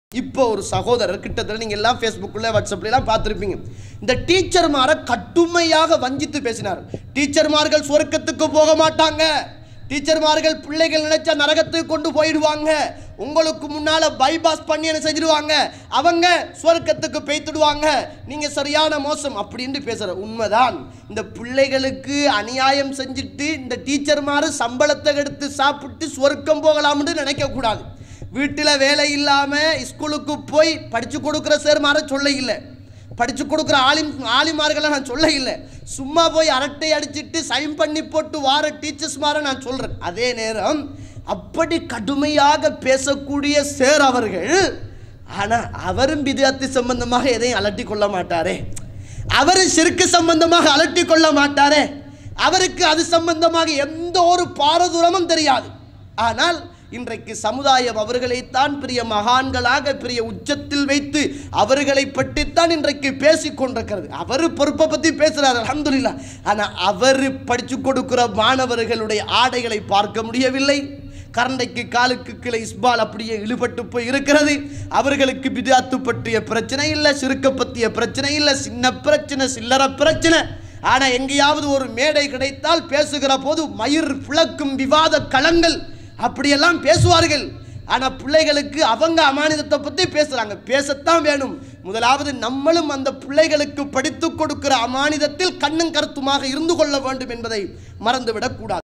இப்போ ஒரு சகோதரர் கிட்டத்தட்ட நீங்கள் எல்லாம் ஃபேஸ்புக்கில் வாட்ஸ்அப்லாம் பார்த்துருப்பீங்க இந்த டீச்சர்மாரை கடுமையாக வஞ்சித்து பேசினார் டீச்சர்மார்கள் சுவர்க்கத்துக்கு போக மாட்டாங்க டீச்சர்மார்கள் பிள்ளைகள் நினைச்சா நரகத்துக்கு கொண்டு போயிடுவாங்க உங்களுக்கு முன்னால பைபாஸ் பண்ணி என்ன செஞ்சிடுவாங்க அவங்க சுவர்க்கத்துக்கு பெய்த்துடுவாங்க நீங்க சரியான மோசம் அப்படின்னு பேசுற உண்மைதான் இந்த பிள்ளைகளுக்கு அநியாயம் செஞ்சுட்டு இந்த டீச்சர்மாரு சம்பளத்தை எடுத்து சாப்பிட்டு சுவர்க்கம் போகலாம்னு நினைக்க கூடாது வீட்டில் வேலை இல்லாமல் ஸ்கூலுக்கு போய் படித்து கொடுக்குற சார் மாற சொல்ல இல்லை படித்து கொடுக்குற ஆலிம் ஆலிமார்களை நான் சொல்ல இல்லை சும்மா போய் அரட்டை அடிச்சிட்டு சைன் பண்ணி போட்டு வார டீச்சர்ஸ் மாற நான் சொல்கிறேன் அதே நேரம் அப்படி கடுமையாக பேசக்கூடிய சேர் அவர்கள் ஆனால் அவரும் விதத்து சம்பந்தமாக எதையும் அலட்டி கொள்ள மாட்டாரே அவர் சிறுக்கு சம்பந்தமாக அலட்டி கொள்ள மாட்டாரே அவருக்கு அது சம்பந்தமாக எந்த ஒரு பாரதூரமும் தெரியாது ஆனால் இன்றைக்கு சமுதாயம் அவர்களைத்தான் பெரிய மகான்களாக பெரிய உச்சத்தில் வைத்து அவர்களை பற்றித்தான் இன்றைக்கு பேசிக் கொண்டிருக்கிறது அவர் பொறுப்பை பற்றி பேசுகிறார் அலமதுல்லா ஆனால் அவர் படித்து கொடுக்கிற மாணவர்களுடைய ஆடைகளை பார்க்க முடியவில்லை கரண்டைக்கு காலுக்கு கீழே இஸ்பால் அப்படியே இழுபட்டு போய் இருக்கிறது அவர்களுக்கு பிதாத்து பற்றிய பிரச்சனை இல்லை சிறுக்க பற்றிய பிரச்சனை இல்லை சின்ன பிரச்சனை சில்லற பிரச்சனை ஆனால் எங்கேயாவது ஒரு மேடை கிடைத்தால் பேசுகிற போது மயிர் பிளக்கும் விவாத களங்கள் அப்படியெல்லாம் பேசுவார்கள் ஆனால் பிள்ளைகளுக்கு அவங்க அமானிதத்தை பற்றி பேசுகிறாங்க பேசத்தான் வேணும் முதலாவது நம்மளும் அந்த பிள்ளைகளுக்கு படித்து கொடுக்கிற அமானிதத்தில் கண்ணும் கருத்துமாக இருந்து கொள்ள வேண்டும் என்பதை மறந்துவிடக்கூடாது